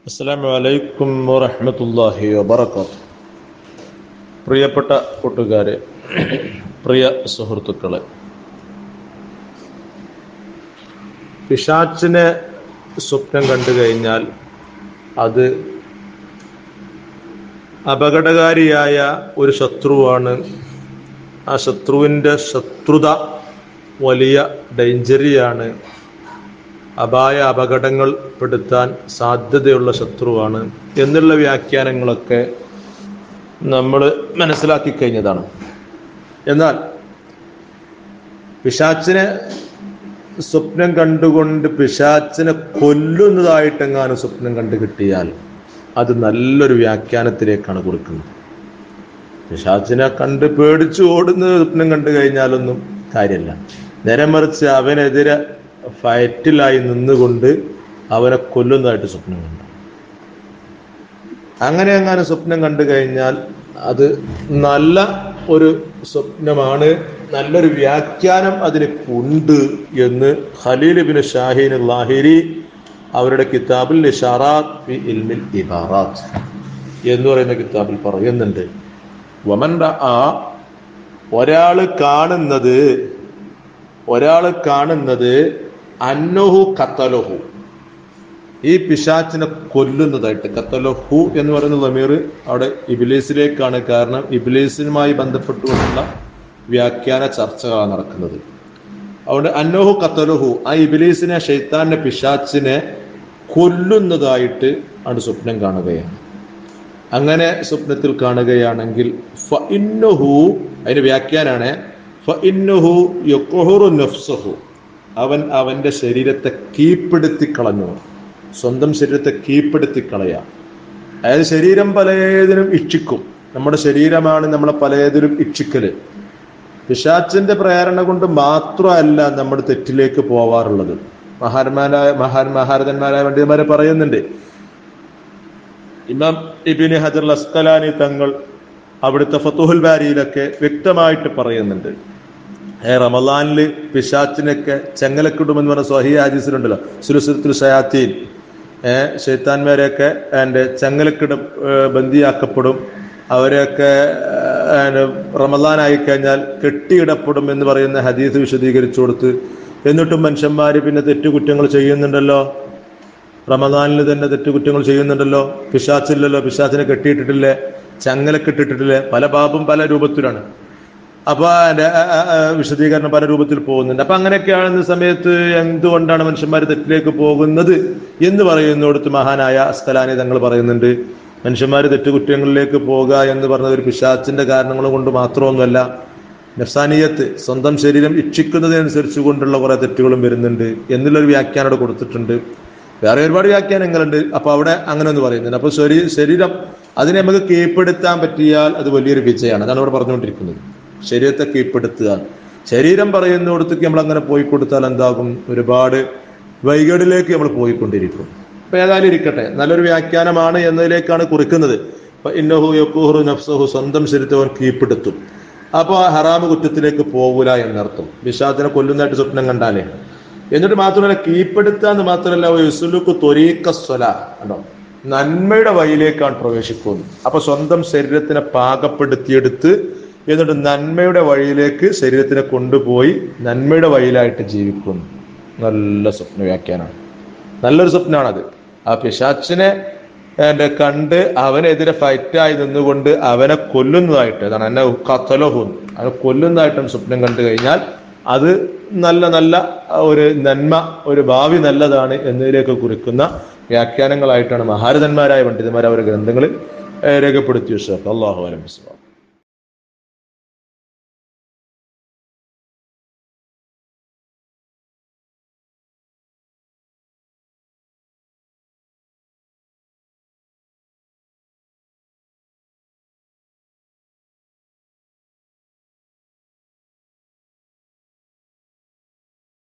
അസ്സാം വലൈക്കും വറഹമത്തല്ലാഹി വബർക്കാത്തു പ്രിയപ്പെട്ട കൂട്ടുകാരെ പ്രിയ സുഹൃത്തുക്കളെ പിശാച്ചിനെ സ്വപ്നം കണ്ടു കഴിഞ്ഞാൽ അത് അപകടകാരിയായ ഒരു ശത്രുവാണ് ആ ശത്രുവിൻ്റെ ശത്രുത വലിയ ഡേഞ്ചറിയാണ് അപായ അപകടങ്ങൾ പെടുത്താൻ സാധ്യതയുള്ള ശത്രുവാണ് എന്നുള്ള വ്യാഖ്യാനങ്ങളൊക്കെ നമ്മൾ മനസ്സിലാക്കി കഴിഞ്ഞതാണ് എന്നാൽ പിശാച്ചിനെ സ്വപ്നം കണ്ടുകൊണ്ട് പിശാച്ചിനെ കൊല്ലുന്നതായിട്ടെങ്ങാനും സ്വപ്നം കണ്ടു കിട്ടിയാൽ അത് നല്ലൊരു വ്യാഖ്യാനത്തിലേക്കാണ് കൊടുക്കുന്നത് പിശാച്ചിനെ കണ്ട് പേടിച്ചു ഓടുന്ന സ്വപ്നം കണ്ടു കഴിഞ്ഞാലൊന്നും കാര്യമില്ല നേരെ മറിച്ച് അവനെതിരെ ഫയറ്റിലായി നിന്നുകൊണ്ട് അവനെ കൊല്ലുന്നതായിട്ട് സ്വപ്നം കണ്ടു അങ്ങനെ അങ്ങനെ സ്വപ്നം കണ്ടു കഴിഞ്ഞാൽ അത് നല്ല ഒരു സ്വപ്നമാണ് നല്ലൊരു വ്യാഖ്യാനം അതിന് ഉണ്ട് എന്ന് ഖലീൽ ബിൻ ഷാഹീൻ ലാഹിരി അവരുടെ കിതാബിൽ ഇഷാറാത്ത് ഫി ഇൽമിൽ ഇബാറാത്ത് എന്ന് പറയുന്ന കിതാബിൽ പറയുന്നുണ്ട് വമൻ ആ ഒരാള് കാണുന്നത് ഒരാള് കാണുന്നത് അന്നഹു കത്തലഹു ഈ പിശാച്ചിനെ കൊല്ലുന്നതായിട്ട് കത്തലഹു എന്ന് പറയുന്ന ലമീർ അവിടെ ഇബിലീസിലേക്കാണ് കാരണം ഇബിലീസിനുമായി ബന്ധപ്പെട്ടുകൊണ്ടുള്ള വ്യാഖ്യാന ചർച്ചകളാണ് നടക്കുന്നത് അതുകൊണ്ട് അന്നോഹു കത്തലഹു ആ ഇബിലീസിനെ ഷെയ്ത്താന്റെ പിശാച്ചിനെ കൊല്ലുന്നതായിട്ട് ആണ് സ്വപ്നം കാണുകയാണ് അങ്ങനെ സ്വപ്നത്തിൽ കാണുകയാണെങ്കിൽ ഫ ഇന്നഹു അതിന് വ്യാഖ്യാനാണ് ഫ ഇന്നഹു യൊക്കൊഹുറു നഫ്സഹു അവൻ അവന്റെ ശരീരത്തെ കീഴ്പ്പെടുത്തി കളഞ്ഞു സ്വന്തം ശരീരത്തെ കീഴ്പ്പെടുത്തി കളയാം അതായത് ശരീരം പലതിനും ഇച്ഛിക്കും നമ്മുടെ ശരീരമാണ് നമ്മളെ പലതിലും ഇച്ഛിക്കല് പിശാച്ചിന്റെ പ്രേരണ കൊണ്ട് മാത്രമല്ല നമ്മുടെ തെറ്റിലേക്ക് പോവാറുള്ളത് മഹാന്മാരായ മഹാൻ മഹാരഥന്മാരായ പണ്ഡിതന്മാരെ പറയുന്നുണ്ട് ഇമാം ഇബിന് ഹജർ അസ്കലാനി തങ്ങൾ അവിടുത്തെ ഫത്തുഹുൽ ബാരിയിലൊക്കെ വ്യക്തമായിട്ട് പറയുന്നുണ്ട് ഏ റമലാനിൽ പിശാച്ചിനൊക്കെ ചെങ്ങലക്കിടുമെന്ന് പറഞ്ഞ സ്വഹി ആജീസിലുണ്ടല്ലോ സുലുസുൽ ഷയാത്തീൻ ഏഹ് ഷെയ്ത്താന്മാരെയൊക്കെ എൻ്റെ ചെങ്ങലക്കിട ബന്ദിയാക്കപ്പെടും അവരെയൊക്കെ റമലാനായി കഴിഞ്ഞാൽ കെട്ടിയിടപ്പെടും എന്ന് പറയുന്ന ഹദീസ് വിശദീകരിച്ചു കൊടുത്ത് എന്നിട്ടും മനുഷ്യന്മാർ പിന്നെ തെറ്റുകുറ്റങ്ങൾ ചെയ്യുന്നുണ്ടല്ലോ റമദാനിൽ തന്നെ തെറ്റുകുറ്റങ്ങൾ ചെയ്യുന്നുണ്ടല്ലോ പിശാച്ചില്ലല്ലോ പിശാച്ചിനെ കെട്ടിയിട്ടിട്ടില്ലേ ചങ്ങലക്കിട്ടിട്ടില്ലേ പല ബാബും പല രൂപത്തിലാണ് അപ്പൊ അതിന്റെ വിശദീകരണം പല രൂപത്തിൽ പോകുന്നുണ്ട് അപ്പൊ അങ്ങനെയൊക്കെയാണെന്ന സമയത്ത് എന്തുകൊണ്ടാണ് മനുഷ്യന്മാർ തെറ്റിലേക്ക് പോകുന്നത് എന്ന് പറയുന്നിടത്ത് മഹാനായ അസ്കലാനി തങ്ങൾ പറയുന്നുണ്ട് മനുഷ്യന്മാർ തെറ്റുകുറ്റങ്ങളിലേക്ക് പോകുക എന്ന് പറഞ്ഞത് ഒരു പിശാച്ചിന്റെ കാരണങ്ങൾ കൊണ്ട് മാത്രമൊന്നുമല്ല നഫ്സാനീയത്ത് സ്വന്തം ശരീരം ഇച്ഛിക്കുന്നതിനനുസരിച്ച് കൊണ്ടുള്ള കുറെ തെറ്റുകളും വരുന്നുണ്ട് എന്നുള്ളൊരു വ്യാഖ്യാനം അവിടെ കൊടുത്തിട്ടുണ്ട് വേറെ ഒരുപാട് വ്യാഖ്യാനങ്ങളുണ്ട് അപ്പൊ അവിടെ അങ്ങനെ ഒന്ന് പറയുന്നുണ്ട് അപ്പൊ ശരീരം അതിനെ നമുക്ക് കീഴ്പ്പെടുത്താൻ പറ്റിയാൽ അത് വലിയൊരു വിജയമാണ് അതാണ് അവിടെ പറഞ്ഞുകൊണ്ടിരിക്കുന്നത് ശരീരത്തെ കീഴ്പ്പെടുത്തുക ശരീരം പറയുന്നിടത്തേക്ക് നമ്മൾ അങ്ങനെ പോയി കൊടുത്താൽ എന്താകും ഒരുപാട് വൈകടിലേക്ക് നമ്മൾ പോയിക്കൊണ്ടിരിക്കും അപ്പൊ ഏതായാലും ഇരിക്കട്ടെ നല്ലൊരു വ്യാഖ്യാനമാണ് എന്നതിലേക്കാണ് കുറിക്കുന്നത് ഇന്നഹു യക്കുഹു നഫ്സഹു സ്വന്തം ശരീരത്തെ അവൻ കീഴ്പ്പെടുത്തും അപ്പൊ ഹറാമ് കുറ്റത്തിലേക്ക് പോകൂല എന്നർത്ഥം വിഷാദിനെ കൊല്ലുന്നതായിട്ട് സ്വപ്നം കണ്ടാലേ എന്നിട്ട് മാത്രമല്ല കീഴ്പ്പെടുത്തുക എന്ന് മാത്രമല്ല യുസുലുക്ക് തൊരീക്കസ്വല കണ്ടോ നന്മയുടെ വഴിയിലേക്കാണ് പ്രവേശിക്കുന്നത് അപ്പൊ സ്വന്തം ശരീരത്തിനെ പാകപ്പെടുത്തിയെടുത്ത് എന്നിട്ട് നന്മയുടെ വഴിയിലേക്ക് ശരീരത്തിനെ കൊണ്ടുപോയി നന്മയുടെ വഴിയിലായിട്ട് ജീവിക്കുന്നു നല്ല സ്വപ്ന വ്യാഖ്യാനാണ് നല്ലൊരു സ്വപ്നമാണത് ആ പിശാച്ചിനെ എന്റെ കണ്ട് അവനെതിരെ ഫൈറ്റായി നിന്നുകൊണ്ട് അവനെ കൊല്ലുന്നതായിട്ട് അതാണ് എന്നെ കത്തലഹുൻ അവനെ കൊല്ലുന്നതായിട്ടും സ്വപ്നം കണ്ടു കഴിഞ്ഞാൽ അത് നല്ല നല്ല ഒരു നന്മ ഒരു ഭാവി നല്ലതാണ് എന്നതിലേക്ക് കുറിക്കുന്ന വ്യാഖ്യാനങ്ങളായിട്ടാണ് മഹാരഥന്മാരായ പണ്ഡിതന്മാർ അവരുടെ ഗ്രന്ഥങ്ങളിൽ രേഖപ്പെടുത്തി വെച്ചത് അള്ളാഹു അലം